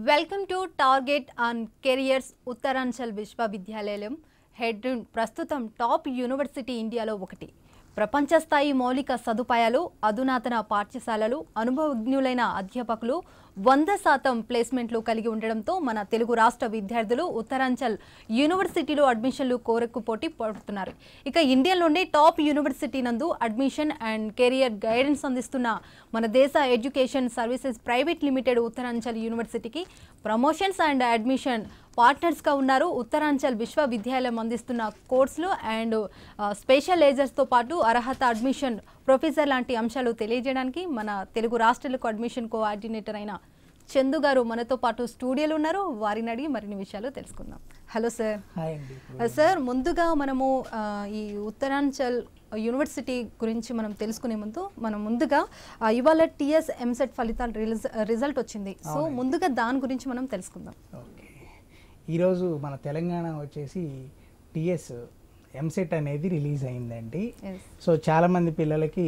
Welcome to target on careers Uttaranchal విశ్వవిద్యాలయం head ప్రస్తుతం top university ఇండియాలో ఒకటి ప్రపంచ స్థాయి మౌలిక సదుపాయాలు అధునాతన పాఠ్యశాలలు అనుభవజ్ఞులైన అధ్యాపకులు వంద శాతం ప్లేస్మెంట్లు కలిగి ఉండడంతో మన తెలుగు రాష్ట్ర విద్యార్థులు ఉత్తరాంచల్ యూనివర్సిటీలో అడ్మిషన్లు కోరెక్కు పోటీ పడుతున్నారు ఇక ఇండియాలోనే టాప్ యూనివర్సిటీ నందు అడ్మిషన్ అండ్ కెరియర్ గైడెన్స్ అందిస్తున్న మన దేశ education services private limited Uttaranchal యూనివర్సిటీకి ప్రమోషన్స్ అండ్ అడ్మిషన్ పార్ట్నర్స్గా ఉన్నారు ఉత్తరాంచల్ విశ్వవిద్యాలయం అందిస్తున్న కోర్సులు అండ్ స్పెషలైజర్స్తో పాటు అర్హత అడ్మిషన్ ప్రొఫెసర్ లాంటి అంశాలు తెలియజేయడానికి మన తెలుగు రాష్ట్రాలకు అడ్మిషన్ కోఆర్డినేటర్ అయిన చందు గారు మనతో పాటు స్టూడియోలో ఉన్నారు వారిని అడిగి మరిన్ని విషయాలు తెలుసుకుందాం హలో సార్ హాయ్ అండి సార్ ముందుగా మనము ఆ, ఈ ఉత్తరాంచల్ యూనివర్సిటీ గురించి మనం తెలుసుకునే ముందు మనం ముందుగా ఆ, ఇవాళ టిఎస్ ఎంసెట్ ఫలితాలు రిలీజ్ రిజల్ట్ వచ్చింది సో ముందుగా దాని గురించి మనం తెలుసుకుందాం ఓకే ఈరోజు మన తెలంగాణ వచ్చేసి టిఎస్ ఎంసెట్ అనేది రిలీజ్ అయిందండి Yes. సో చాలామంది పిల్లలకి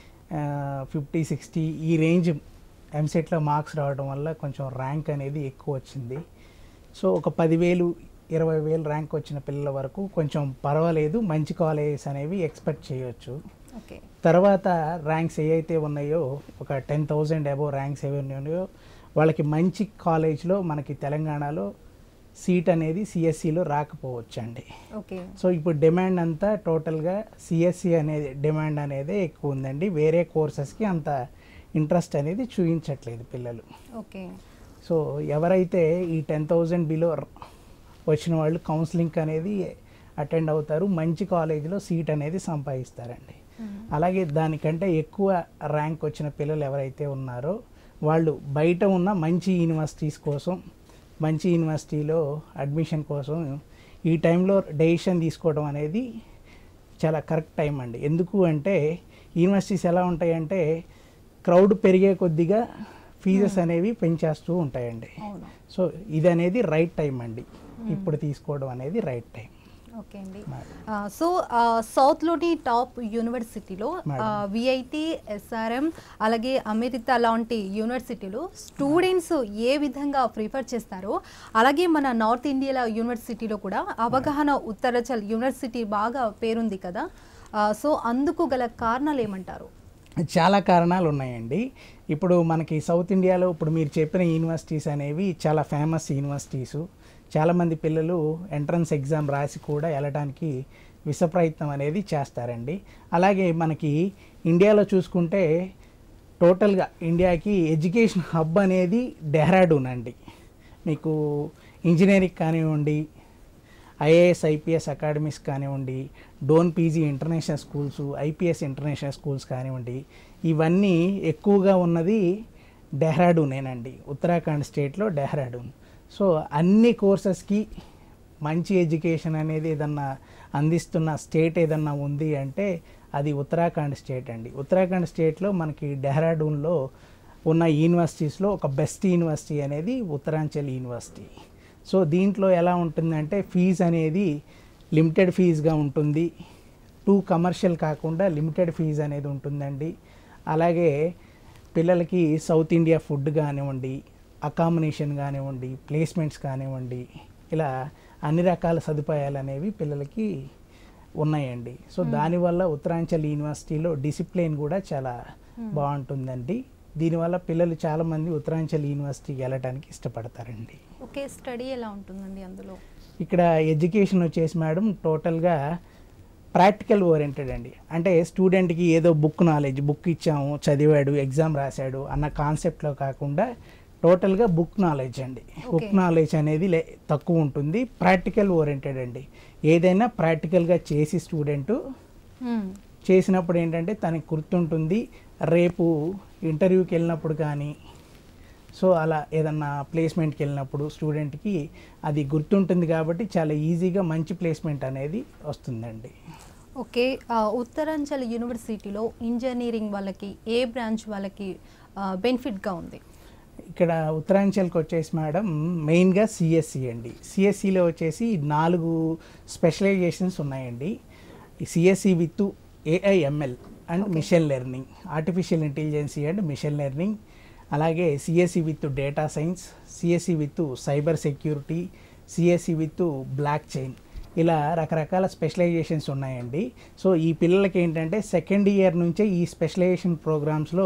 ఫిఫ్టీ సిక్స్టీ ఈ రేంజ్ ఎంసెట్లో మార్క్స్ రావడం వల్ల కొంచెం ర్యాంక్ అనేది ఎక్కువ వచ్చింది సో ఒక పదివేలు ఇరవై వేలు ర్యాంక్ వచ్చిన పిల్లల వరకు కొంచెం పర్వాలేదు మంచి కాలేజెస్ అనేవి ఎక్స్పెక్ట్ చేయొచ్చు ఓకే తర్వాత ర్యాంక్స్ ఏవైతే ఉన్నాయో ఒక టెన్ థౌజండ్ అబోవ్ ర్యాంక్స్ ఏవి ఉన్నాయో వాళ్ళకి మంచి కాలేజ్లో మనకి తెలంగాణలో సీట్ అనేది సిఎస్సిలో రాకపోవచ్చండి ఓకే సో ఇప్పుడు డిమాండ్ అంతా టోటల్గా సిఎస్సి అనేది డిమాండ్ అనేది ఎక్కువ ఉందండి వేరే కోర్సెస్కి అంత ఇంట్రెస్ట్ అనేది చూపించట్లేదు పిల్లలు ఓకే సో ఎవరైతే ఈ టెన్ థౌజండ్ బిలో వచ్చిన వాళ్ళు కౌన్సిలింగ్ అనేది అటెండ్ అవుతారు మంచి కాలేజీలో సీట్ అనేది సంపాదిస్తారండి అలాగే దానికంటే ఎక్కువ ర్యాంక్ వచ్చిన పిల్లలు ఎవరైతే ఉన్నారో వాళ్ళు బయట ఉన్న మంచి యూనివర్సిటీస్ కోసం మంచి యూనివర్సిటీలో అడ్మిషన్ కోసం ఈ టైంలో డెసిషన్ తీసుకోవడం అనేది చాలా కరెక్ట్ టైం అండి ఎందుకు అంటే యూనివర్సిటీస్ ఎలా ఉంటాయంటే క్రౌడ్ పెరిగే కొద్దిగా ఫీజెస్ అనేవి పెంచేస్తూ ఉంటాయండి అవును సో ఇది అనేది రైట్ టైం అండి ఇప్పుడు తీసుకోవడం అనేది రైట్ టైం ఓకే అండి మేడం. ఆ, సో ఆ, సౌత్లోని టాప్ యూనివర్సిటీలో మేడం. విఐటి ఎస్ఆర్ఎం అలాగే అమెరికా లాంటి యూనివర్సిటీలు స్టూడెంట్స్ ఏ విధంగా ప్రిఫర్ చేస్తారో అలాగే మన నార్త్ ఇండియా యూనివర్సిటీలో కూడా అవగాహన ఉత్తరాచల్ యూనివర్సిటీ బాగా పేరుంది కదా ఆ, సో అందుకు గల కారణాలు ఏమంటారు చాలా కారణాలు ఉన్నాయండి ఇప్పుడు మనకి సౌత్ ఇండియాలో ఇప్పుడు మీరు చెప్పిన యూనివర్సిటీస్ అనేవి చాలా ఫేమస్ యూనివర్సిటీసు చాలామంది పిల్లలు ఎంట్రన్స్ ఎగ్జామ్ రాసి కూడా వెళ్ళడానికి విషప్రయత్నం అనేది చేస్తారండి అలాగే మనకి ఇండియాలో చూసుకుంటే టోటల్గా ఇండియాకి ఎడ్యుకేషన్ హబ్ అనేది డెహ్రాడూన్ అండి మీకు ఇంజనీరింగ్ కానివ్వండి ఐఏఎస్ ఐపీఎస్ అకాడమీస్ కానివ్వండి డోన్ PG international schools IPS international schools కానివ్వండి ఇవన్నీ ఎక్కువగా ఉన్నది డెహ్రాడూనేనండి ఉత్తరాఖండ్ స్టేట్లో డెహ్రాడూన్ సో అన్ని కోర్సెస్కి మంచి ఎడ్యుకేషన్ అనేది ఏదన్నా అందిస్తున్న స్టేట్ ఏదన్నా ఉంది అంటే అది ఉత్తరాఖండ్ స్టేట్ అండి ఉత్తరాఖండ్ స్టేట్లో మనకి డెహ్రాడూన్లో ఉన్న యూనివర్సిటీస్లో ఒక బెస్ట్ యూనివర్సిటీ అనేది ఉత్తరాంచల్ యూనివర్సిటీ సో దీంట్లో ఎలా ఉంటుందంటే ఫీజు అనేది లిమిటెడ్ ఫీజుగా ఉంటుంది టూ కమర్షియల్ కాకుండా లిమిటెడ్ ఫీజు అనేది ఉంటుందండి అలాగే పిల్లలకి సౌత్ ఇండియా ఫుడ్ కానివ్వండి అకామినేషన్ కానివ్వండి ప్లేస్మెంట్స్ కానివ్వండి ఇలా అన్ని రకాల సదుపాయాలు అనేవి పిల్లలకి ఉన్నాయండి సో దానివల్ల ఉత్తరాంచల్ యూనివర్సిటీలో డిసిప్లిన్ కూడా చాలా బాగుంటుందండి దీనివల్ల పిల్లలు చాలామంది ఉత్తరాంచల్ యూనివర్సిటీకి వెళ్ళడానికి ఇష్టపడతారండి ఓకే స్టడీ ఎలా ఉంటుందండి అందులో ఇక్కడ ఎడ్యుకేషన్ వచ్చేసి మేడం టోటల్గా ప్రాక్టికల్ ఓరియంటెడ్ అండి అంటే స్టూడెంట్కి ఏదో బుక్ నాలెడ్జ్ బుక్ ఇచ్చాము చదివాడు ఎగ్జామ్ రాశాడు అన్న కాన్సెప్ట్లో కాకుండా టోటల్గా బుక్ నాలెడ్జ్ అండి బుక్ Okay. నాలెడ్జ్ అనేది లే తక్కువ ఉంటుంది ప్రాక్టికల్ ఓరియంటెడ్ అండి ఏదైనా ప్రాక్టికల్గా చేసి స్టూడెంట్ మ్మ్. చేసినప్పుడు ఏంటంటే తనకి గుర్తుంటుంది రేపు ఇంటర్వ్యూకి వెళ్ళినప్పుడు కానీ సో అలా ఏదన్నా ప్లేస్మెంట్కి వెళ్ళినప్పుడు స్టూడెంట్కి అది గుర్తుంటుంది కాబట్టి చాలా ఈజీగా మంచి ప్లేస్మెంట్ అనేది వస్తుందండి ఓకే ఆ, ఉత్తరాంచల్ యూనివర్సిటీలో ఇంజనీరింగ్ వాళ్ళకి ఏ బ్రాంచ్ వాళ్ళకి బెనిఫిట్గా ఉంది ఇక్కడ ఉత్తరాంచల్కి వచ్చేసి మేడం మెయిన్గా సిఎస్సి అండి సిఎస్సిలో వచ్చేసి నాలుగు స్పెషలైజేషన్స్ ఉన్నాయండి CSE with AIML and machine learning artificial intelligence and machine learning అలాగే CSE with data science CSE with cyber security CSE with blockchain ఇలా రకరకాల స్పెషలైజేషన్స్ ఉన్నాయండి సో ఈ పిల్లలకి ఏంటంటే సెకండ్ ఇయర్ నుంచే ఈ స్పెషలైజేషన్ ప్రోగ్రామ్స్లో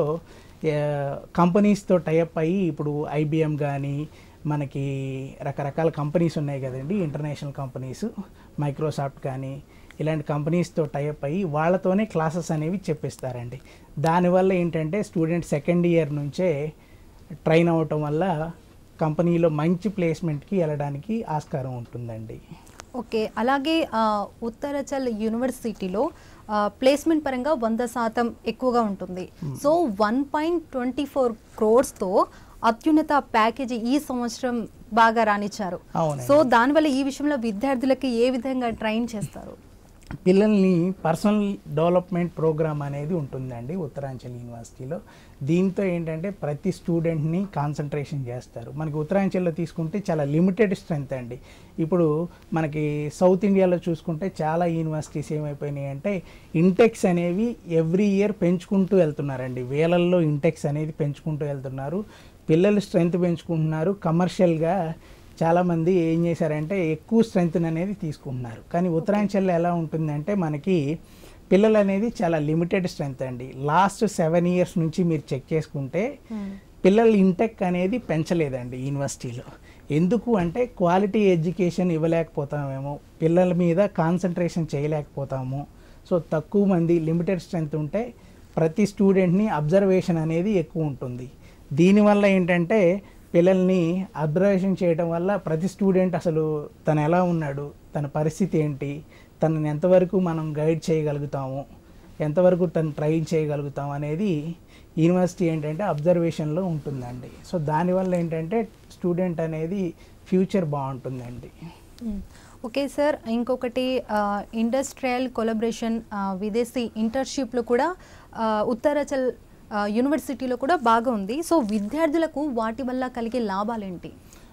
కంపెనీస్తో టైఅప్ అయ్యి ఇప్పుడు ఐబిఎం కానీ మనకి రకరకాల కంపెనీస్ ఉన్నాయి కదండి ఇంటర్నేషనల్ కంపెనీస్ మైక్రోసాఫ్ట్ కానీ ఇలాంటి కంపెనీస్తో టైఅప్ అయ్యి వాళ్ళతోనే క్లాసెస్ అనేవి చెప్పిస్తారండి దానివల్ల ఏంటంటే స్టూడెంట్ సెకండ్ ఇయర్ నుంచే ట్రైన్ అవ్వటం వల్ల కంపెనీలో మంచి ప్లేస్మెంట్కి వెళ్ళడానికి ఆస్కారం ఉంటుందండి ఓకే అలాగే ఆ, ఉత్తరాచల్ యూనివర్సిటీలో ఆ, ప్లేస్మెంట్ పరంగా వంద శాతం ఎక్కువగా ఉంటుంది so one point twenty four క్రోర్స్తో అత్యున్నత ప్యాకేజీ ఈ సంవత్సరం బాగా రాణించారు అవునండి. సో దానివల్ల ఈ విషయంలో విద్యార్థులకి ఏ విధంగా ట్రైన్ చేస్తారు పిల్లల్ని పర్సనల్ డెవలప్మెంట్ ప్రోగ్రామ్ అనేది ఉంటుందండి ఉత్తరాంచల్ యూనివర్సిటీలో దీంతో ఏంటంటే ప్రతి స్టూడెంట్ని కాన్సన్ట్రేషన్ చేస్తారు మనకి ఉత్తరాంచల్లో తీసుకుంటే చాలా లిమిటెడ్ స్ట్రెంత్ అండి ఇప్పుడు మనకి సౌత్ ఇండియాలో చూసుకుంటే చాలా యూనివర్సిటీస్ ఏమైపోయినాయి అంటే ఇంటెక్స్ అనేవి ఎవ్రీ ఇయర్ పెంచుకుంటూ వెళ్తున్నారండి వేలల్లో ఇంటెక్స్ అనేది పెంచుకుంటూ వెళ్తున్నారు పిల్లలు స్ట్రెంత్ పెంచుకుంటున్నారు కమర్షియల్గా చాలామంది ఏం చేశారంటే ఎక్కువ స్ట్రెంగ్త్ అనేది తీసుకుంటున్నారు కానీ ఉత్తరాంచల్లో ఎలా ఉంటుందంటే మనకి పిల్లలు అనేది చాలా లిమిటెడ్ స్ట్రెంగ్త్ అండి లాస్ట్ సెవెన్ ఇయర్స్ నుంచి మీరు చెక్ చేసుకుంటే పిల్లలు ఇంటెక్ అనేది పెంచలేదండి యూనివర్సిటీలో ఎందుకు అంటే క్వాలిటీ ఎడ్యుకేషన్ ఇవ్వలేకపోతామేమో పిల్లల మీద కాన్సన్ట్రేషన్ చేయలేకపోతాము సో తక్కువ మంది లిమిటెడ్ స్ట్రెంగ్త్ ఉంటే ప్రతి స్టూడెంట్ని అబ్జర్వేషన్ అనేది ఎక్కువ ఉంటుంది దీనివల్ల ఏంటంటే పిల్లల్ని అబ్జర్వేషన్ చేయడం వల్ల ప్రతి స్టూడెంట్ అసలు తను ఎలా ఉన్నాడు తన పరిస్థితి ఏంటి తనని ఎంతవరకు మనం గైడ్ చేయగలుగుతాము ఎంతవరకు తను ట్రైన్ చేయగలుగుతాం అనేది యూనివర్సిటీ ఏంటంటే అబ్జర్వేషన్లో ఉంటుందండి సో దానివల్ల ఏంటంటే స్టూడెంట్ అనేది ఫ్యూచర్ బాగుంటుందండి మ్మ్. ఓకే సార్ ఇంకొకటి ఆ, ఇండస్ట్రియల్ కొలబరేషన్ ఆ, విదేశీ ఇంటర్న్షిప్లో కూడా ఆ, ఉత్తరాచల్ ఆ, యూనివర్సిటీలో కూడా బాగా ఉంది సో విద్యార్థులకు వాటి వల్ల కలిగే లాభాలేంటి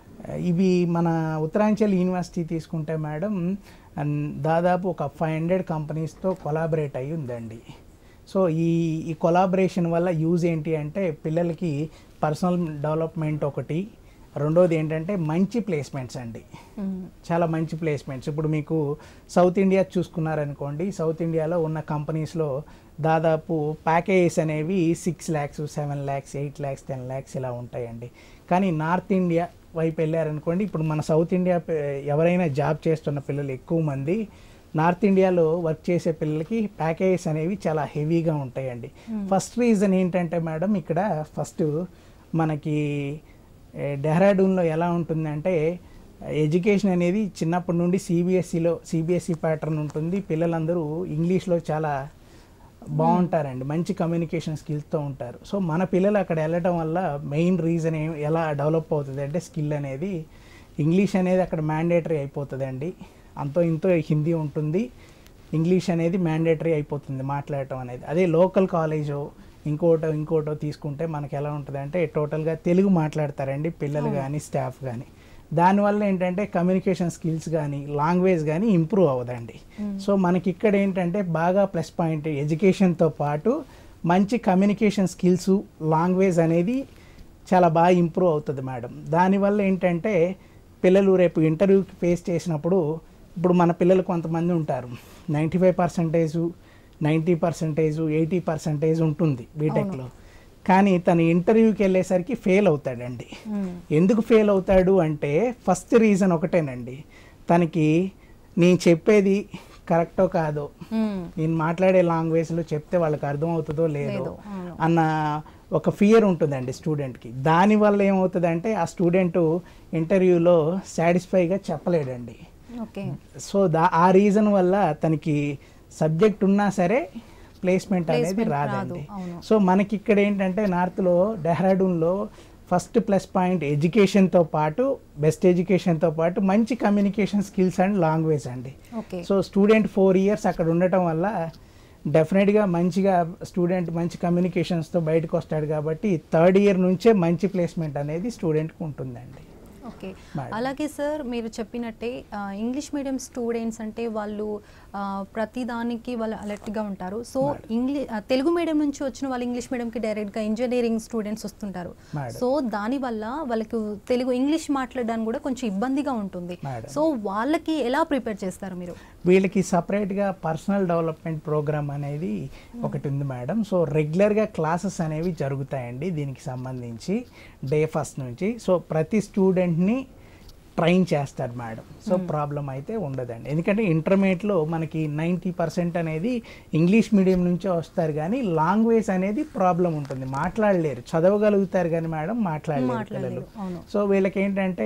ఇవి మన ఉత్తరాంచల్ యూనివర్సిటీ తీసుకుంటే మేడం అన్ దాదాపు ఒక ఫైవ్ హండ్రెడ్ కంపెనీస్తో కొలాబరేట్ అయి ఉందండి సో ఈ ఈ కొలాబరేషన్ వల్ల యూజ్ ఏంటి అంటే పిల్లలకి పర్సనల్ డెవలప్మెంట్ ఒకటి రెండోది ఏంటంటే మంచి ప్లేస్మెంట్స్ అండి మ్మ్. చాలా మంచి ప్లేస్మెంట్స్ ఇప్పుడు మీకు సౌత్ ఇండియా చూసుకున్నారనుకోండి సౌత్ ఇండియాలో ఉన్న కంపెనీస్లో దాదాపు ప్యాకేజెస్ అనేవి six lakhs seven lakhs eight lakhs ten lakhs ఇలా ఉంటాయండి కానీ నార్త్ ఇండియా వైపు వెళ్ళారనుకోండి ఇప్పుడు మన సౌత్ ఇండియా ప- ఎవరైనా జాబ్ చేస్తున్న పిల్లలు ఎక్కువ మంది నార్త్ ఇండియాలో వర్క్ చేసే పిల్లలకి ప్యాకేజెస్ అనేవి చాలా హెవీగా ఉంటాయండి ఫస్ట్ రీజన్ ఏంటంటే మేడం ఇక్కడ ఫస్ట్ మనకి ఏ, డెహ్రాడూన్లో ఎలా ఉంటుందంటే ఎడ్యుకేషన్ అనేది చిన్నప్పటి నుండి సిబిఎస్ఈలో సిబిఎస్ఈ ప్యాటర్న్ ఉంటుంది పిల్లలందరూ ఇంగ్లీష్లో చాలా బాగుంటారండి మంచి కమ్యూనికేషన్ స్కిల్స్తో ఉంటారు సో మన పిల్లలు అక్కడ వెళ్ళటం వల్ల మెయిన్ రీజన్ ఏం ఎలా డెవలప్ అవుతుంది అంటే స్కిల్ అనేది ఇంగ్లీష్ అనేది అక్కడ మ్యాండేటరీ అయిపోతుందండి అంతో ఇంతో హిందీ ఉంటుంది ఇంగ్లీష్ అనేది మ్యాండేటరీ అయిపోతుంది మాట్లాడటం అనేది అదే లోకల్ కాలేజో ఇంకోటో ఇంకోటో తీసుకుంటే మనకి ఎలా ఉంటుంది అంటే టోటల్గా తెలుగు మాట్లాడతారండి పిల్లలు కానీ స్టాఫ్ కానీ దానివల్ల ఏంటంటే కమ్యూనికేషన్ స్కిల్స్ కానీ లాంగ్వేజ్ కానీ ఇంప్రూవ్ అవ్వదండి సో మనకి ఇక్కడ ఏంటంటే బాగా ప్లస్ పాయింట్ ఎడ్యుకేషన్తో పాటు మంచి కమ్యూనికేషన్ స్కిల్స్ లాంగ్వేజ్ అనేది చాలా బాగా ఇంప్రూవ్ అవుతుంది మేడం దానివల్ల ఏంటంటే పిల్లలు రేపు ఇంటర్వ్యూకి ఫేస్ చేసినప్పుడు ఇప్పుడు మన పిల్లలు కొంతమంది ఉంటారు ninety five percentage ninety percentage eighty percentage ఉంటుంది బీటెక్లో కానీ తను ఇంటర్వ్యూకి వెళ్ళేసరికి ఫెయిల్ అవుతాడండి మ్మ్. ఎందుకు ఫెయిల్ అవుతాడు అంటే ఫస్ట్ రీజన్ ఒకటేనండి తనకి నేను చెప్పేది కరెక్టో కాదో మ్మ్. నేను మాట్లాడే లాంగ్వేజ్లో చెప్తే వాళ్ళకి అర్థం అవుతుందో లేదో లేదు, అవును. అన్న ఒక ఫియర్ ఉంటుందండి స్టూడెంట్కి దానివల్ల ఏమవుతుందంటే ఆ స్టూడెంట్ ఇంటర్వ్యూలో సాటిస్ఫైగా చెప్పలేడండి ఓకే సో దా ఆ రీజన్ వల్ల తనకి సబ్జెక్ట్ ఉన్నా సరే ప్లేస్మెంట్ అనేది Placement రాదండి రాదు, అవును. సో మనకి ఇక్కడ ఏంటంటే నార్త్లో డెహ్రాడూన్లో ఫస్ట్ ప్లస్ పాయింట్ ఎడ్యుకేషన్తో పాటు బెస్ట్ ఎడ్యుకేషన్తో పాటు మంచి కమ్యూనికేషన్ స్కిల్స్ అండ్ లాంగ్వేజ్ అండి okay so student four years అక్కడ ఉండటం వల్ల డెఫినెట్గా మంచిగా స్టూడెంట్ మంచి కమ్యూనికేషన్స్తో బయటకు వస్తాడు కాబట్టి థర్డ్ ఇయర్ నుంచే మంచి ప్లేస్మెంట్ అనేది స్టూడెంట్కి ఉంటుందండి ఓకే ఓకే మేడం. అలాగే సార్ మీరు చెప్పినట్టే ఆ, ఇంగ్లీష్ మీడియం స్టూడెంట్స్ అంటే వాళ్ళు ఆ, ప్రతిదానికి వాళ్ళు అలర్ట్గా ఉంటారు సో ఇంగ్లీష్ తెలుగు మీడియం నుంచి వచ్చిన వాళ్ళు ఇంగ్లీష్ మీడియంకి డైరెక్ట్గా ఇంజనీరింగ్ స్టూడెంట్స్ వస్తుంటారు మేడం. సో దానివల్ల వాళ్ళకి తెలుగు ఇంగ్లీష్ మాట్లాడడానికి కూడా కొంచెం ఇబ్బందిగా ఉంటుంది మేడం. సో వాళ్ళకి ఎలా ప్రిపేర్ చేస్తారు మీరు వీళ్ళకి సపరేట్గా పర్సనల్ డెవలప్మెంట్ ప్రోగ్రామ్ అనేది ఒకటి ఉంది మేడం సో రెగ్యులర్గా క్లాసెస్ అనేవి జరుగుతాయండి దీనికి సంబంధించి డే ఫస్ట్ నుంచి సో ప్రతి స్టూడెంట్ని ట్రైన్ చేస్తారు మేడం సో ప్రాబ్లం అయితే ఉండదండి ఎందుకంటే ఇంటర్మీడియట్లో మనకి నైంటీ పర్సెంట్ అనేది ఇంగ్లీష్ మీడియం నుంచే వస్తారు కానీ లాంగ్వేజ్ అనేది ప్రాబ్లం ఉంటుంది మాట్లాడలేరు చదవగలుగుతారు కానీ మేడం మాట్లాడలేరు మాట్లాడలేరు, పిల్లలు అవును. సో వీళ్ళకి ఏంటంటే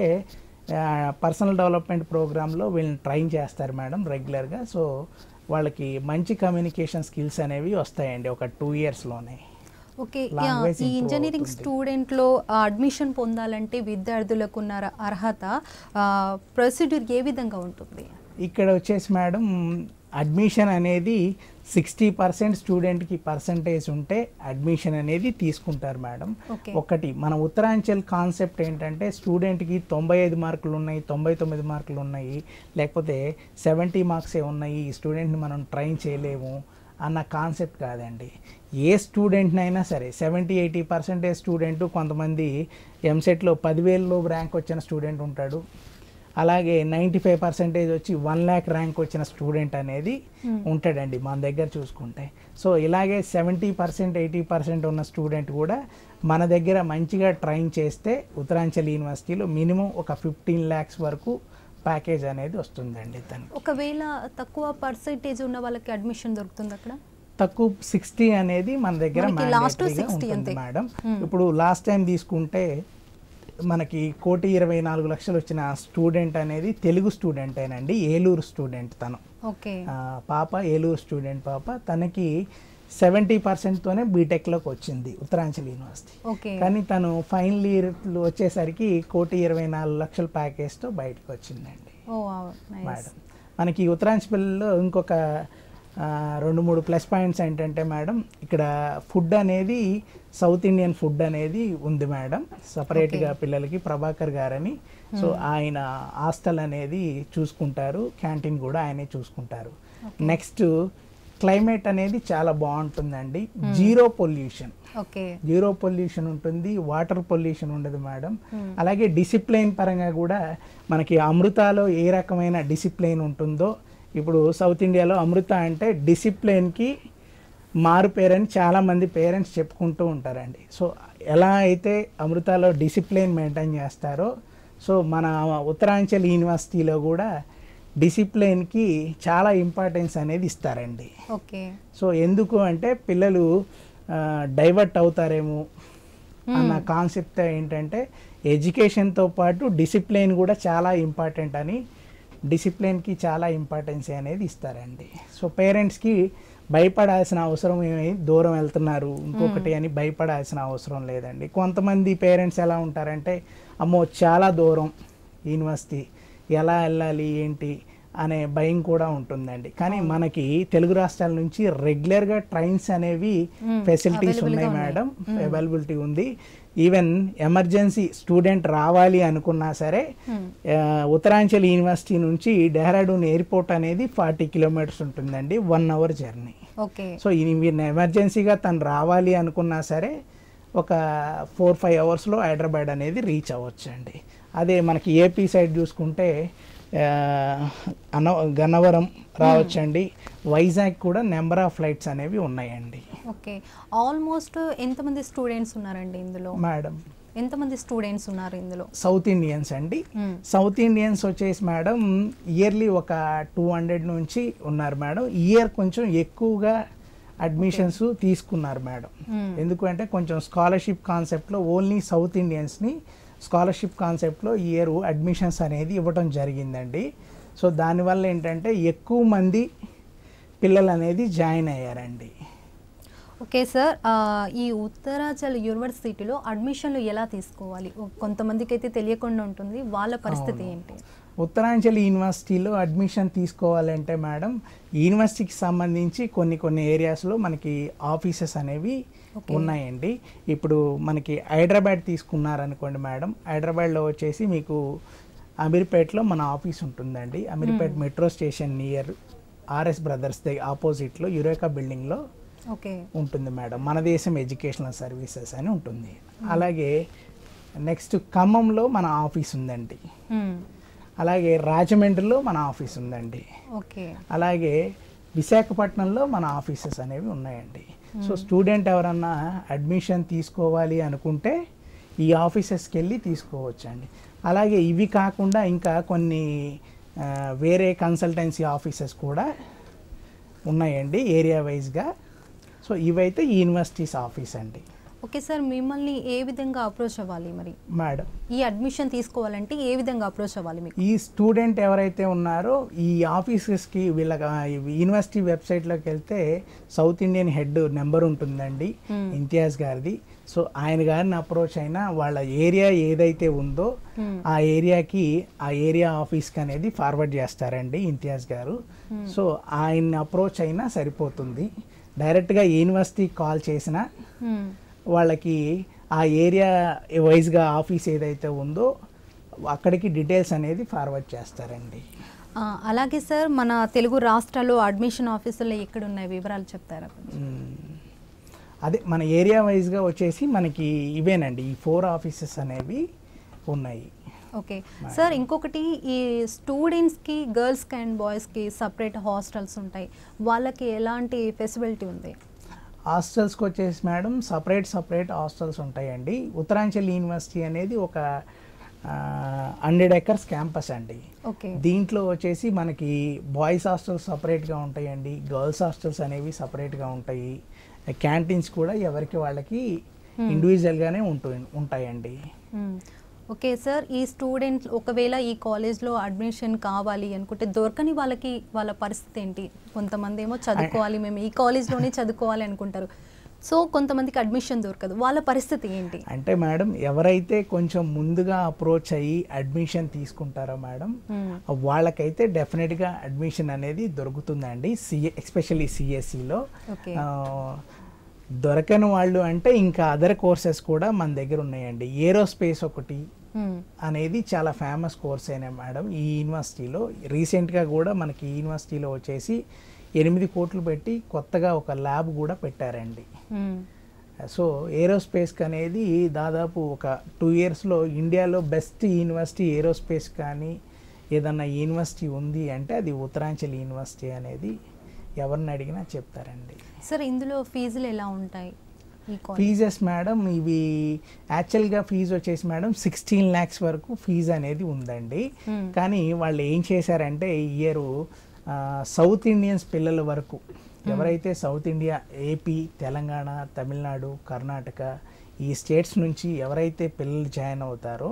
పర్సనల్ డెవలప్మెంట్ ప్రోగ్రాంలో వీళ్ళని ట్రైన్ చేస్తారు మేడం రెగ్యులర్గా సో వాళ్ళకి మంచి కమ్యూనికేషన్ స్కిల్స్ అనేవి వస్తాయండి ఒక టూ ఇయర్స్లోనే ఓకే యా, Language ఈ improve ఇంజనీరింగ్ అవుతుంది. స్టూడెంట్లో అడ్మిషన్ పొందాలంటే విద్యార్థులకు ఉన్న ర- అర్హత ప్రొసీడ్యూర్ ఏ విధంగా ఉంటుంది ఇక్కడ వచ్చేసి మేడం అడ్మిషన్ అనేది సిక్స్టీ పర్సెంట్ స్టూడెంట్కి పర్సంటేజ్ ఉంటే అడ్మిషన్ అనేది తీసుకుంటారు మేడం ఓకే ఒకటి మన ఉత్తరాంచల్ కాన్సెప్ట్ ఏంటంటే స్టూడెంట్కి తొంభై ఐదు మార్కులు ఉన్నాయి తొంభై తొమ్మిది మార్కులు ఉన్నాయి లేకపోతే సెవెంటీ మార్క్సే ఉన్నాయి ఈ స్టూడెంట్ని మనం ట్రైన్ చేయలేము అన్న కాన్సెప్ట్ కాదండి ఏ స్టూడెంట్నైనా సరే సెవెంటీ ఎయిటీ పర్సెంటేజ్ స్టూడెంట్ కొంతమంది ఎంసెట్లో పదివేలలో ర్యాంక్ వచ్చిన స్టూడెంట్ ఉంటాడు అలాగే నైంటీ ఫైవ్ పర్సెంటేజ్ వచ్చి వన్ ల్యాక్ ర్యాంక్ వచ్చిన స్టూడెంట్ అనేది ఉంటాడండి మన దగ్గర చూసుకుంటే సో ఇలాగే సెవెంటీ పర్సెంట్ ఎయిటీ పర్సెంట్ ఉన్న స్టూడెంట్ కూడా మన దగ్గర మంచిగా ట్రైన్ చేస్తే ఉత్తరాంచల్ యూనివర్సిటీలో మినిమం ఒక ఫిఫ్టీన్ ల్యాక్స్ వరకు ప్యాకేజ్ అనేది వస్తుందండి తనకి ఒకవేళ తక్కువ పర్సెంటేజ్ ఉన్న వాళ్ళకి అడ్మిషన్ దొరుకుతుంది అక్కడ తక్కువ సిక్స్టీ అనేది మన దగ్గర మనకి last mandatory గా 60 ఉంటుంది అంతే. మేడం ఇప్పుడు లాస్ట్ టైం తీసుకుంటే మనకి కోటి ఇరవై నాలుగు లక్షలు వచ్చిన స్టూడెంట్ అనేది తెలుగు స్టూడెంటేనండి ఏలూరు స్టూడెంట్ తను ఓకే ఆ, పాప ఏలూరు స్టూడెంట్ పాప తనకి సెవెంటీ పర్సెంట్తోనే బీటెక్లోకి వచ్చింది ఉత్తరాంచల్ యూనివర్సిటీ ఓకే కానీ తను ఫైనల్ ఇయర్ వచ్చేసరికి కోటి ఇరవై నాలుగు లక్షల ప్యాకేజ్తో బయటకు వచ్చిందండి ఓ నైస్ మేడం మనకి ఉత్తరాంచల్లో ఇంకొక ఆ, రెండు మూడు ప్లస్ పాయింట్స్ ఏంటంటే మేడం ఇక్కడ ఫుడ్ అనేది సౌత్ ఇండియన్ ఫుడ్ అనేది ఉంది మేడం సపరేట్గా పిల్లలకి ప్రభాకర్ గారని సో ఆయన హాస్టల్ అనేది చూసుకుంటారు క్యాంటీన్ కూడా ఆయనే చూసుకుంటారు నెక్స్ట్ క్లైమేట్ అనేది చాలా బాగుంటుందండి zero pollution okay zero pollution ఉంటుంది వాటర్ పొల్యూషన్ ఉండదు మేడం అలాగే డిసిప్లైన్ పరంగా కూడా మనకి అమృతాలో ఏ రకమైన డిసిప్లైన్ ఉంటుందో ఇప్పుడు సౌత్ ఇండియాలో అమృత అంటే డిసిప్లైన్కి మారు పేరని చాలామంది పేరెంట్స్ చెప్పుకుంటూ ఉంటారండి సో ఎలా అయితే అమృతాలో డిసిప్లైన్ మెయింటైన్ చేస్తారో సో మన ఉత్తరాంచల్ యూనివర్సిటీలో కూడా డిసిప్లైన్కి చాలా ఇంపార్టెన్స్ అనేది ఇస్తారండి ఓకే సో ఎందుకు అంటే పిల్లలు డైవర్ట్ అవుతారేమో అన్న కాన్సెప్ట్ ఏంటంటే ఎడ్యుకేషన్తో పాటు డిసిప్లైన్ కూడా చాలా ఇంపార్టెంట్ అని డిసిప్లైన్కి చాలా ఇంపార్టెన్స్ అనేది ఇస్తారండి సో పేరెంట్స్కి భయపడాల్సిన అవసరం ఏమి దూరం వెళ్తున్నారు ఇంకొకటి అని భయపడాల్సిన అవసరం లేదండి కొంతమంది పేరెంట్స్ ఎలా ఉంటారంటే అమ్మో చాలా దూరం యూనివర్సిటీ ఎలా వెళ్ళాలి ఏంటి అనే భయం కూడా ఉంటుందండి కానీ మనకి తెలుగు రాష్ట్రాల నుంచి రెగ్యులర్గా ట్రైన్స్ అనేవి ఫెసిలిటీస్ ఉన్నాయి మేడం అవైలబిలిటీ ఉంది ఈవెన్ ఎమర్జెన్సీ స్టూడెంట్ రావాలి అనుకున్నా సరే ఆ, ఉత్తరాంచల్ యూనివర్సిటీ నుంచి డెహ్రాడూన్ ఎయిర్పోర్ట్ అనేది ఫార్టీ కిలోమీటర్స్ ఉంటుందండి one hour journey okay so ఇది మీరు ఎమర్జెన్సీగా తను రావాలి అనుకున్నా సరే ఒక ఫోర్ ఫైవ్ అవర్స్లో హైదరాబాద్ అనేది రీచ్ అవ్వచ్చు అండి అదే మనకి ఏపీ సైడ్ చూసుకుంటే ఆ, అన గన్నవరం రావచ్చండి వైజాగ్ కూడా నెంబర్ ఆఫ్ ఫ్లైట్స్ అనేవి ఉన్నాయండి ఓకే ఆల్మోస్ట్ ఎంతమంది స్టూడెంట్స్ ఉన్నారండి ఇందులో మేడం ఎంతమంది స్టూడెంట్స్ ఉన్నారు ఇందులో సౌత్ ఇండియన్స్ అండి మ్మ్. సౌత్ ఇండియన్స్ వచ్చేసి మేడం ఇయర్లీ ఒక టూ హండ్రెడ్ నుంచి ఉన్నారు మేడం ఇయర్ కొంచెం ఎక్కువగా అడ్మిషన్స్ తీసుకున్నారు మేడం మ్మ్. ఎందుకంటే కొంచెం స్కాలర్షిప్ కాన్సెప్ట్లో ఓన్లీ సౌత్ ఇండియన్స్ని స్కాలర్షిప్ కాన్సెప్ట్లో ఇయర్ అడ్మిషన్స్ అనేది ఇవ్వడం జరిగిందండి సో దానివల్ల ఏంటంటే ఎక్కువ మంది పిల్లలు అనేది జాయిన్ అయ్యారండి ఓకే సార్ ఆ, ఈ ఉత్తరాచల్ యూనివర్సిటీలో అడ్మిషన్లు ఎలా తీసుకోవాలి ఓ- కొంతమందికి అయితే తెలియకుండా ఉంటుంది వాళ్ళ పరిస్థితి ఏంటి ఉత్తరాంచల్ యూనివర్సిటీలో అడ్మిషన్ తీసుకోవాలంటే మేడం యూనివర్సిటీకి సంబంధించి కొన్ని కొన్ని ఏరియాస్లో మనకి ఆఫీసెస్ అనేవి Okay. ఉన్నాయండి ఇప్పుడు మనకి హైదరాబాద్ తీసుకున్నారనుకోండి మేడం హైదరాబాద్లో వచ్చేసి మీకు అమీర్పేటలో మన ఆఫీస్ ఉంటుందండి Ameerpet metro station near RS brothers the ఆపోజిట్లో యురేకా బిల్డింగ్లో ఓకే ఉంటుంది మేడం మన దేశం ఎడ్యుకేషనల్ సర్వీసెస్ అని ఉంటుంది అలాగే నెక్స్ట్ ఖమ్మంలో మన ఆఫీస్ ఉందండి మ్మ్. అలాగే రాజమండ్రిలో మన ఆఫీస్ ఉందండి ఓకే అలాగే విశాఖపట్నంలో మన ఆఫీసెస్ అనేవి ఉన్నాయండి సో స్టూడెంట్ ఎవరన్నా అడ్మిషన్ తీసుకోవాలి అనుకుంటే ఈ ఆఫీసెస్కి వెళ్ళి తీసుకోవచ్చండి అలాగే ఇవి కాకుండా ఇంకా కొన్ని ఆ, వేరే కన్సల్టెన్సీ ఆఫీసెస్ కూడా ఉన్నాయండి ఏరియా వైజ్గా సో ఇవైతే యూనివర్సిటీస్ ఆఫీస్ అండి ఓకే సార్ మిమ్మల్ని ఏ విధంగా అప్రోచ్ అవ్వాలి మరి మేడం ఈ అడ్మిషన్ తీసుకోవాలంటే ఏ విధంగా అప్రోచ్ అవ్వాలి మీకు ఈ స్టూడెంట్ ఎవరైతే ఉన్నారో ఈ ఆఫీసెస్కి వీళ్ళ యూనివర్సిటీ వెబ్సైట్లోకి వెళ్తే సౌత్ ఇండియన్ హెడ్ నెంబర్ ఉంటుందండి Hmm. ఇంతియాజ్ గారిది సో ఆయన గారిని అప్రోచ్ అయినా వాళ్ళ ఏరియా ఏదైతే ఉందో Hmm. ఆ ఏరియాకి ఆ ఏరియా ఆఫీస్కి అనేది ఫార్వర్డ్ చేస్తారండి ఇంతియాజ్ గారు సో ఆయన్ని అప్రోచ్ అయినా సరిపోతుంది డైరెక్ట్గా యూనివర్సిటీకి కాల్ చేసినా మ్మ్. వాళ్ళకి ఆ ఏరియా వైజ్గా ఆఫీస్ ఏదైతే ఉందో అక్కడికి డీటెయిల్స్ అనేది ఫార్వర్డ్ చేస్తారండి ఆ, అలాగే సార్ మన తెలుగు రాష్ట్రాల్లో అడ్మిషన్ ఆఫీసులు ఎక్కడ ఉన్నాయి వివరాలు చెప్తారా మ్మ్. అదే మన ఏరియా వైజ్గా వచ్చేసి మనకి ఇవేనండి ఈ ఫోర్ ఆఫీసెస్ అనేవి ఉన్నాయి ఓకే సార్ ఇంకొకటి ఈ స్టూడెంట్స్కి గర్ల్స్కి అండ్ బాయ్స్కి సపరేట్ హాస్టల్స్ ఉంటాయి వాళ్ళకి ఎలాంటి ఫెసిలిటీ ఉంది హాస్టల్స్కి వచ్చేసి మేడం సపరేట్ సపరేట్ హాస్టల్స్ ఉంటాయండి ఉత్తరాంచల్ యూనివర్సిటీ అనేది ఒక హండ్రెడ్ ఎకర్స్ క్యాంపస్ అండి ఓకే దీంట్లో వచ్చేసి మనకి బాయ్స్ హాస్టల్స్ సపరేట్గా ఉంటాయండి గర్ల్స్ హాస్టల్స్ అనేవి సపరేట్గా ఉంటాయి క్యాంటీన్స్ కూడా ఎవరికి వాళ్ళకి ఇండివిజువల్గానే ఉంటు ఉంటాయండి మ్మ్. ఓకే సార్ ఈ స్టూడెంట్స్ ఒకవేళ ఈ కాలేజ్లో అడ్మిషన్ కావాలి అనుకుంటే దొరకని వాళ్ళకి వాళ్ళ పరిస్థితి ఏంటి కొంతమంది ఏమో చదువుకోవాలి మేము ఈ కాలేజ్లోనే చదువుకోవాలి అనుకుంటారు సో కొంతమందికి అడ్మిషన్ దొరకదు వాళ్ళ పరిస్థితి ఏంటి అంటే మేడం ఎవరైతే కొంచెం ముందుగా అప్రోచ్ అయ్యి అడ్మిషన్ తీసుకుంటారో మేడం మ్మ్. వాళ్ళకైతే డెఫినెట్గా అడ్మిషన్ అనేది దొరుకుతుందండి సిఏ ఎస్పెషల్లీ సిఎస్సిలో ఓకే దొరకని వాళ్ళు అంటే ఇంకా అదర్ కోర్సెస్ కూడా మన దగ్గర ఉన్నాయండి ఏరోస్పేస్ ఒకటి మ్మ్. అనేది చాలా ఫేమస్ కోర్స్ అయినా మేడం ఈ యూనివర్సిటీలో రీసెంట్గా కూడా మనకి ఈ యూనివర్సిటీలో వచ్చేసి ఎనిమిది కోట్లు పెట్టి కొత్తగా ఒక ల్యాబ్ కూడా పెట్టారండి మ్మ్. సో ఏరోస్పేస్కి అనేది దాదాపు ఒక టూ ఇయర్స్లో ఇండియాలో బెస్ట్ యూనివర్సిటీ ఏరోస్పేస్ కానీ ఏదన్నా యూనివర్సిటీ ఉంది అంటే అది ఉత్తరాంచల్ యూనివర్సిటీ అనేది ఎవరిని అడిగినా చెప్తారండి సార్ ఇందులో ఫీజులు ఎలా ఉంటాయి ఈ కాలేజ్ ఫీజెస్ మేడం ఇవి యాక్చువల్గా ఫీజు వచ్చేసి మేడం సిక్స్టీన్ ల్యాక్స్ వరకు ఫీజు అనేది ఉందండి Hmm. కానీ వాళ్ళు ఏం చేశారంటే ఈ ఇయర్ సౌత్ ఇండియన్స్ పిల్లల వరకు ఎవరైతే south India AP Telangana Tamil Nadu Karnataka ఈ స్టేట్స్ నుంచి ఎవరైతే పిల్లలు జాయిన్ అవుతారో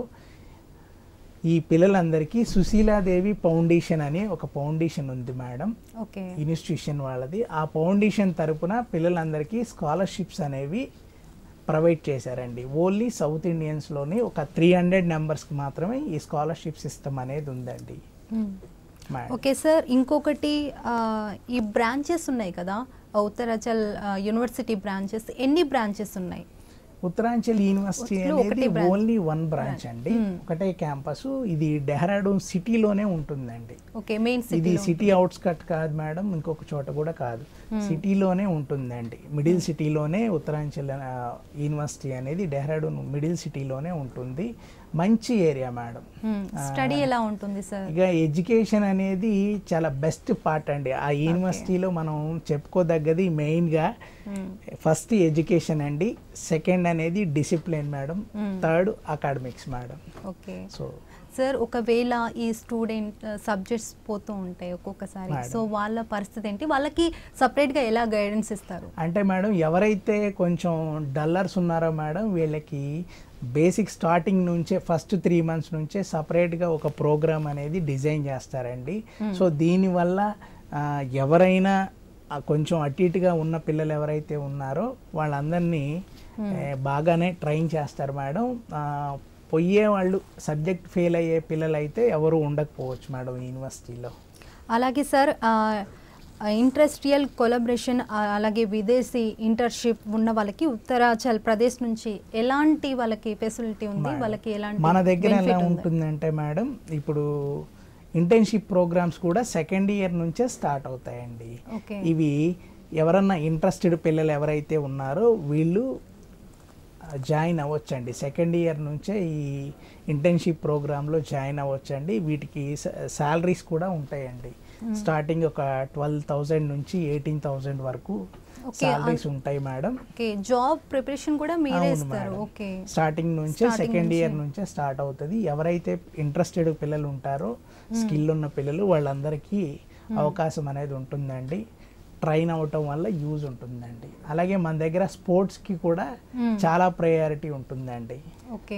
ఈ పిల్లలందరికీ సుశీలాదేవి ఫౌండేషన్ అనే ఒక ఫౌండేషన్ ఉంది మేడం ఓకే ఇన్స్టిట్యూషన్ వాళ్ళది ఆ ఫౌండేషన్ తరపున పిల్లలందరికీ స్కాలర్షిప్స్ అనేవి ప్రొవైడ్ చేశారండి ఓన్లీ సౌత్ ఇండియన్స్లోని ఒక త్రీ హండ్రెడ్ నెంబర్స్కి మాత్రమే ఈ స్కాలర్షిప్ సిస్టమ్ అనేది ఉందండి మ్మ్. మేడం ఓకే సార్ ఇంకొకటి ఆ, ఈ బ్రాంచెస్ ఉన్నాయి కదా ఉత్తరాచల్ ఆ, యూనివర్సిటీ బ్రాంచెస్ ఎన్ని బ్రాంచెస్ ఉన్నాయి ఉత్తరాంచల్ యూనివర్సిటీ ఉత్తులో ఒకటే అనేది branch. ఓన్లీ వన్ బ్రాంచ్ అండి Hmm. ఒకటే క్యాంపస్ ఇది డెహ్రాడూన్ సిటీలోనే ఉంటుందండి ఓకే మెయిన్ ఇది సిటీ సిటీ అవుట్స్కట్ కాదు మేడం ఇంకొక చోట కూడా కాదు సిటీలోనే ఉంటుందండి మిడిల్ సిటీలోనే ఉత్తరాంచల్ ఆ, యూనివర్సిటీ అనేది డెహ్రాడూన్ మిడిల్ సిటీలోనే ఉంటుంది మంచి ఏరియా మేడం స్టడీ ఎలా ఉంటుంది సార్ ఇక ఎడ్యుకేషన్ అనేది చాలా బెస్ట్ పార్ట్ అండి ఆ యూనివర్సిటీలో మనం చెప్పుకోదగ్గది మెయిన్గా ఫస్ట్ ఎడ్యుకేషన్ అండి సెకండ్ అనేది discipline madam Hmm. Third academics madam okay so sir ఒకవేళ ఈ స్టూడెంట్ సబ్జెక్ట్స్ పోతూ ఉంటాయి ఒక్కొక్కసారి Madam. సో వాళ్ళ పరిస్థితి ఏంటి వాళ్ళకి సపరేట్గా ఎలా గైడెన్స్ ఇస్తారు అంటే మేడం ఎవరైతే కొంచెం డల్లర్స్ ఉన్నారో మేడం వీళ్ళకి బేసిక్ స్టార్టింగ్ నుంచే ఫస్ట్ త్రీ మంత్స్ నుంచే సపరేట్గా ఒక ప్రోగ్రామ్ అనేది డిజైన్ చేస్తారండి సో దీనివల్ల ఆ, ఎవరైనా ఆ కొంచెం అటు ఇటుగా ఉన్న పిల్లలు ఎవరైతే ఉన్నారో వాళ్ళందరినీ ఏ, బాగానే ట్రైన్ చేస్తారు మేడం పోయే వాళ్ళు సబ్జెక్ట్ ఫెయిల్ అయ్యే పిల్లలు అయితే ఎవరు ఉండకపోవచ్చు మేడం ఈ యూనివర్సిటీలో అలాగే సార్ ఇండస్ట్రియల్ కొలబరేషన్ అలాగే విదేశీ ఇంటర్న్షిప్ ఉన్న వాళ్ళకి ఉత్తరాచల్ ప్రదేశ్ నుంచి ఎలాంటి వాళ్ళకి ఫెసిలిటీ ఉంది మేడం, వాళ్ళకి ఎలాంటి మన దగ్గర ఎలా benefit ఉంది? ఉంటుందంటే మేడం ఇప్పుడు ఇంటర్న్షిప్ ప్రోగ్రామ్స్ కూడా సెకండ్ ఇయర్ నుంచే స్టార్ట్ అవుతాయండి ఓకే ఇవి ఎవరన్నా ఇంట్రెస్టెడ్ పిల్లలు ఎవరైతే ఉన్నారో వీళ్ళు జాయిన్ అవ్వచ్చండి సెకండ్ ఇయర్ నుంచే ఈ ఇంటర్న్షిప్ ప్రోగ్రాంలో జాయిన్ అవ్వచ్చండి వీటికి శాలరీస్ కూడా ఉంటాయండి స్టార్టింగ్ ఒక ట్వెల్వ్ థౌజండ్ నుంచి ఎయిటీన్ థౌజండ్ వరకు Okay, శాలరీస్ ఉంటాయి మేడం ఓకే జాబ్ ప్రిపరేషన్ కూడా మీరే అవును ఇస్తారు మేడం. ఓకే స్టార్టింగ్ నుంచే Starting సెకండ్ ఇయర్ నుంచే. నుంచే స్టార్ట్ అవుతుంది ఎవరైతే ఇంట్రెస్టెడ్ పిల్లలు ఉంటారో స్కిల్ ఉన్న పిల్లలు వాళ్ళందరికీ అవకాశం అనేది ఉంటుందండి ట్రైన్ అవటం వల్ల యూజ్ ఉంటుందండి అలాగే మన దగ్గర స్పోర్ట్స్కి కూడా Hmm. చాలా ప్రయారిటీ ఉంటుందండి ఓకే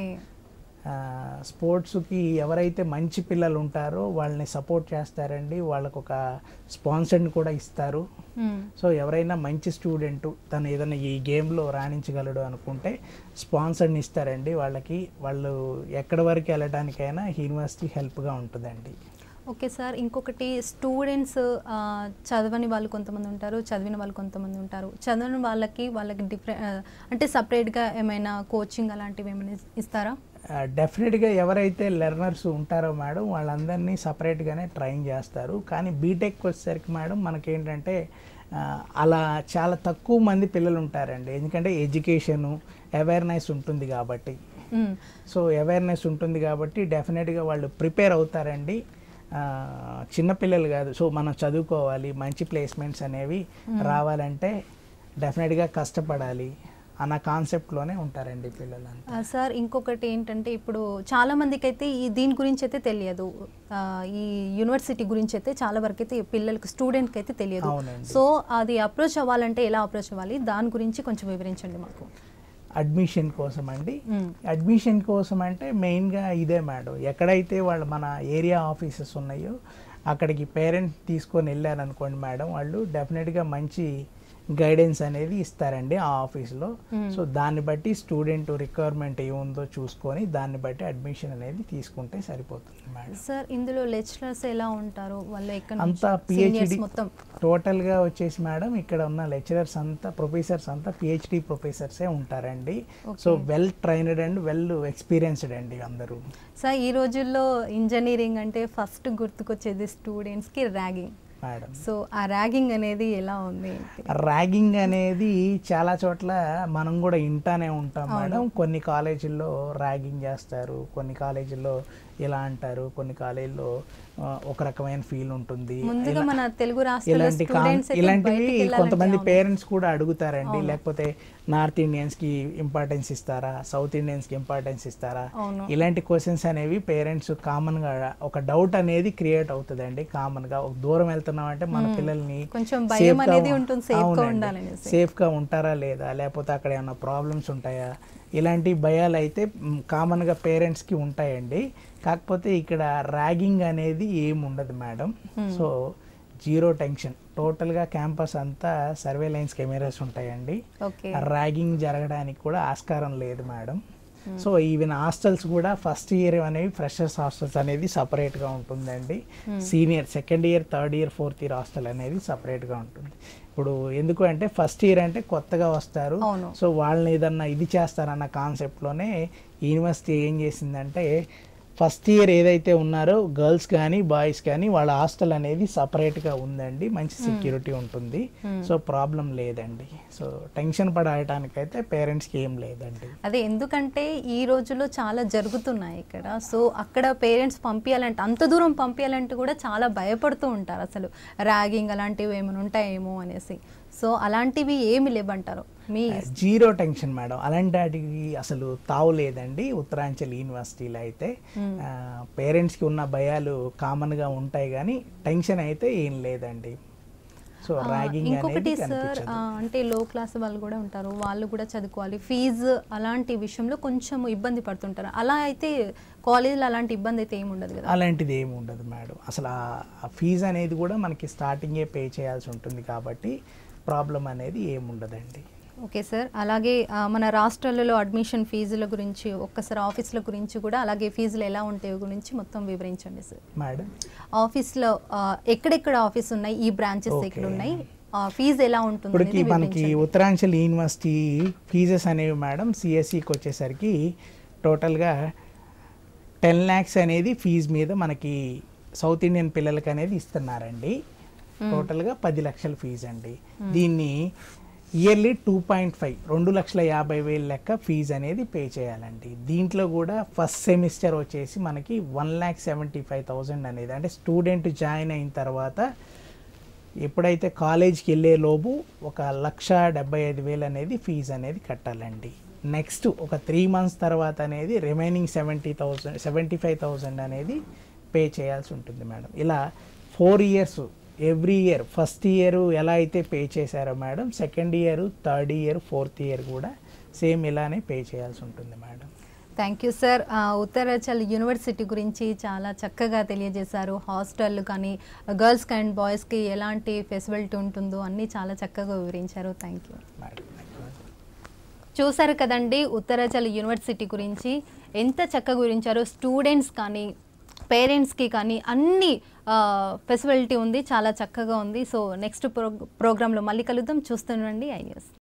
ఆ, స్పోర్ట్స్కి ఎవరైతే మంచి పిల్లలు ఉంటారో వాళ్ళని సపోర్ట్ చేస్తారండి వాళ్ళకు ఒక స్పాన్సర్ని కూడా ఇస్తారు మ్మ్. సో ఎవరైనా మంచి స్టూడెంట్ తను ఏదైనా ఈ గేమ్లో రాణించగలడు అనుకుంటే స్పాన్సర్ని ఇస్తారండి వాళ్ళకి వాళ్ళు ఎక్కడి వరకు వెళ్ళడానికైనా యూనివర్సిటీ హెల్ప్గా ఉంటుందండి ఓకే సార్ ఇంకొకటి స్టూడెంట్స్ ఆ, చదవని వాళ్ళు కొంతమంది ఉంటారు చదివిన వాళ్ళు కొంతమంది ఉంటారు చదవని వాళ్ళకి వాళ్ళకి డిఫరెంట్ అంటే సపరేట్గా ఏమైనా కోచింగ్ అలాంటివి ఏమైనా ఇస్తారా డెఫినెట్గా ఎవరైతే లెర్నర్స్ ఉంటారో మేడం వాళ్ళందరినీ సపరేట్గానే ట్రైన్ చేస్తారు కానీ బీటెక్ వచ్చేసరికి మేడం మనకేంటంటే ఆ, అలా చాలా తక్కువ మంది పిల్లలు ఉంటారండి ఎందుకంటే ఎడ్యుకేషను అవేర్నెస్ ఉంటుంది కాబట్టి మ్మ్. సో అవేర్నెస్ ఉంటుంది కాబట్టి డెఫినెట్గా వాళ్ళు ప్రిపేర్ అవుతారండి ఆ, చిన్నపిల్లలు కాదు సో మనం చదువుకోవాలి మంచి ప్లేస్మెంట్స్ అనేవి రావాలంటే డెఫినెట్గా కష్టపడాలి అన్న కాన్సెప్ట్లోనే ఉంటారండి పిల్లలంతా ఆ, సార్ ఇంకొకటి ఏంటంటే ఇప్పుడు చాలా మందికి అయితే ఈ దీని గురించి అయితే తెలియదు ఆ, ఈ యూనివర్సిటీ గురించి అయితే చాలా వరకు అయితే పిల్లలకి స్టూడెంట్కి అయితే తెలియదు అవునండి. సో అది అప్రోచ్ అవ్వాలంటే ఎలా అప్రోచ్ అవ్వాలి దాని గురించి కొంచెం వివరించండి మాకు అడ్మిషన్ కోసం అండి మ్మ్. అడ్మిషన్ కోసం అంటే మెయిన్గా ఇదే మేడం ఎక్కడైతే వాళ్ళు మన ఏరియా ఆఫీసెస్ ఉన్నాయో అక్కడికి పేరెంట్స్ తీసుకొని వెళ్ళారనుకోండి మేడం వాళ్ళు డెఫినెట్గా మంచి గైడెన్స్ అనేది ఇస్తారండి ఆ ఆఫీస్లో మ్మ్. సో దాన్ని బట్టి స్టూడెంట్ రిక్వైర్మెంట్ ఏముందో చూసుకొని దాన్ని బట్టి అడ్మిషన్ అనేది తీసుకుంటే సరిపోతుంది మేడం సార్ ఇందులో లెక్చరర్స్ ఎలా ఉంటారు వాళ్ళు ఎక్కడ అంతా సీనియర్స్ పిహెచ్డి మొత్తం టోటల్గా వచ్చేసి మేడం ఇక్కడ ఉన్న లెక్చరర్స్ అంతా ప్రొఫెసర్స్ అంతా పిహెచ్డి ప్రొఫెసర్సే ఉంటారండి so Okay. Well trained and well experienced అండి అందరూ సార్ ఈ రోజుల్లో ఇంజనీరింగ్ అంటే ఫస్ట్ గుర్తుకొచ్చేది స్టూడెంట్స్కి ర్యాగింగ్ మేడం సో ఆ ర్యాగింగ్ అనేది ఎలా ఉంది ర్యాగింగ్ అనేది చాలా చోట్ల మనం కూడా ఇంటానే ఉంటాం అవును. మేడం కొన్ని కాలేజీల్లో ర్యాగింగ్ చేస్తారు కొన్ని కాలేజీల్లో ఇలా అంటారు కొన్ని కాలేజీల్లో ఆ, ఒక రకమైన ఫీల్ ఉంటుంది ముందుగా ఇలా- మన తెలుగు రాష్ట్రాల ఇలాంటి కాన్- స్టూడెంట్స్ అయితే ఇలాంటివి బయటికి వెళ్ళాలంటే కొంతమంది అవును. పేరెంట్స్ కూడా అడుగుతారండి అవును. లేకపోతే నార్త్ ఇండియన్స్ కి ఇంపార్టెన్స్ ఇస్తారా సౌత్ ఇండియన్స్ కి ఇంపార్టెన్స్ ఇస్తారా అవును. ఇలాంటి క్వశ్చన్స్ అనేవి పేరెంట్స్ కామన్ గా ఒక డౌట్ అనేది క్రియేట్ అవుతుందండి కామన్ గా ఒక దూరం వెళ్తున్నాం అంటే మన మ్మ్. పిల్లల్ని కొంచెం safe భయం గా అనేది ఉం- ఉంటుంది, safe గా అవునండి. ఉండాలనేసి. safe గా ఉంటారా లేదా లేకపోతే అక్కడ ఏమైనా ప్రాబ్లమ్స్ ఉంటాయా ఇలాంటి భయాలు అయితే మ్, common గా పేరెంట్స్ కి ఉంటాయండి కాకపోతే ఇక్కడ ర్యాగింగ్ అనేది ఏమి ఉండదు madam Hmm. So zero tension టోటల్గా క్యాంపస్ అంతా సర్వేలైన్స్ కెమెరాస్ ఉంటాయండి ఓకే ర్యాగింగ్ జరగడానికి కూడా ఆస్కారం లేదు మేడం సో ఈవెన్ హాస్టల్స్ కూడా ఫస్ట్ ఇయర్ అనేవి ఫ్రెషర్స్ హాస్టల్స్ అనేది సపరేట్గా ఉంటుందండి senior second year third year fourth year hostel అనేది సపరేట్గా ఉంటుంది ఇప్పుడు ఎందుకు అంటే ఫస్ట్ ఇయర్ అంటే కొత్తగా వస్తారు అవును. సో వాళ్ళని ఏదన్నా ఇది చేస్తారన్న కాన్సెప్ట్లోనే యూనివర్సిటీ ఏం చేసిందంటే ఫస్ట్ ఇయర్ ఏదైతే ఉన్నారో గర్ల్స్ కానీ బాయ్స్ కానీ వాళ్ళ హాస్టల్ అనేది సపరేట్గా ఉందండి మంచి సెక్యూరిటీ ఉంటుంది Hmm. సో ప్రాబ్లం లేదండి సో టెన్షన్ పడటానికైతే పేరెంట్స్కి ఏం లేదండి అదే ఎందుకంటే ఈ రోజుల్లో చాలా జరుగుతున్నాయి ఇక్కడ సో అక్కడ పేరెంట్స్ పంపించాలంటే అంత దూరం పంపించాలంటే కూడా చాలా భయపడుతూ ఉంటారు అసలు ర్యాగింగ్ అలాంటివి ఏమైనా ఉంటాయేమో అనేసి సో అలాంటివి ఏమి లేవంటారు మీ జీరో టెన్షన్ మేడం అలాంటి వాటికి అసలు తావు లేదండి ఉత్తరాంచల్ యూనివర్సిటీలో అయితే Hmm. పేరెంట్స్కి ఉన్న భయాలు కామన్గా ఉంటాయి కానీ టెన్షన్ అయితే ఏం లేదండి సో ఆ, ర్యాగింగ్ ఇంకొకటి అనేది సార్ కనిపించదు ఆ, అంటే లో క్లాస్ వాళ్ళు కూడా ఉంటారు వాళ్ళు కూడా చదువుకోవాలి ఫీజు అలాంటి విషయంలో కొంచెం ఇబ్బంది పడుతుంటారు అలా అయితే కాలేజీలో అలాంటి ఇబ్బంది అయితే ఏమి ఉండదు కదా అలాంటిది ఏమి ఉండదు మేడం అసలు ఆ ఫీజు అనేది కూడా మనకి స్టార్టింగే పే చేయాల్సి ఉంటుంది కాబట్టి ప్రాబ్లం అనేది ఏమి ఉండదండి ఓకే సార్ అలాగే ఆ, మన రాష్ట్రాలలో అడ్మిషన్ ఫీజుల గురించి ఒక్కసారి ఆఫీసుల గురించి కూడా అలాగే ఫీజులు ఎలా ఉంటాయో గురించి మొత్తం వివరించండి సార్ మేడం ఆఫీస్లో ఆ, ఎక్కడెక్కడ ఆఫీస్ ఉన్నాయి ఈ బ్రాంచెస్ Okay. ఎక్కడ ఉన్నాయి ఆ, ఫీజు ఎలా ఉంటుంది ఇప్పటికి అనేది మనకి వివరించండి. ఉత్తరాంచల్ యూనివర్సిటీ ఫీజెస్ అనేవి మేడం సిఎస్సికి వచ్చేసరికి టోటల్గా టెన్ ల్యాక్స్ అనేది ఫీజు మీద మనకి సౌత్ ఇండియన్ పిల్లలకి అనేది ఇస్తున్నారండి టోటల్గా పది లక్షల ఫీజు అండి దీన్ని ఇయర్లీ టూ పాయింట్ ఫైవ్ రెండు లక్షల యాభై వేలు లెక్క ఫీజు అనేది పే చేయాలండి దీంట్లో కూడా ఫస్ట్ సెమిస్టర్ వచ్చేసి మనకి one lakh seventy five thousand అనేది అంటే స్టూడెంట్ జాయిన్ అయిన తర్వాత ఎప్పుడైతే కాలేజ్కి వెళ్ళే లోపు ఒక లక్ష డెబ్బై ఐదు వేలు అనేది ఫీజు అనేది కట్టాలండి నెక్స్ట్ ఒక త్రీ మంత్స్ తర్వాత అనేది remaining seventy thousand seventy five thousand అనేది పే చేయాల్సి ఉంటుంది మేడం ఇలా four years every year first year ఎలా అయితే పే చేశారో madam second year third year fourth year కూడా సేమ్ ఇలానే పే చేయాల్సి ఉంటుంది మేడం థ్యాంక్ యూ సార్ ఆ, ఉత్తరాచల్ యూనివర్సిటీ గురించి చాలా చక్కగా తెలియజేశారు హాస్టల్ కానీ గర్ల్స్కి అండ్ బాయ్స్కి ఎలాంటి ఫెసిలిటీ ఉంటుందో అన్నీ చాలా చక్కగా వివరించారు థ్యాంక్ యూ మేడం చూసారు కదండి ఉత్తరాచల్ యూనివర్సిటీ గురించి ఎంత చక్కగా గురించారో స్టూడెంట్స్ కానీ పేరెంట్స్కి కానీ అన్ని ఫెసిలిటీ ఉంది చాలా చక్కగా ఉంది సో నెక్స్ట్ ప్రో ప్రోగ్రాంలో మళ్ళీ కలుద్దాం చూస్తుండండి ఐ న్యూస్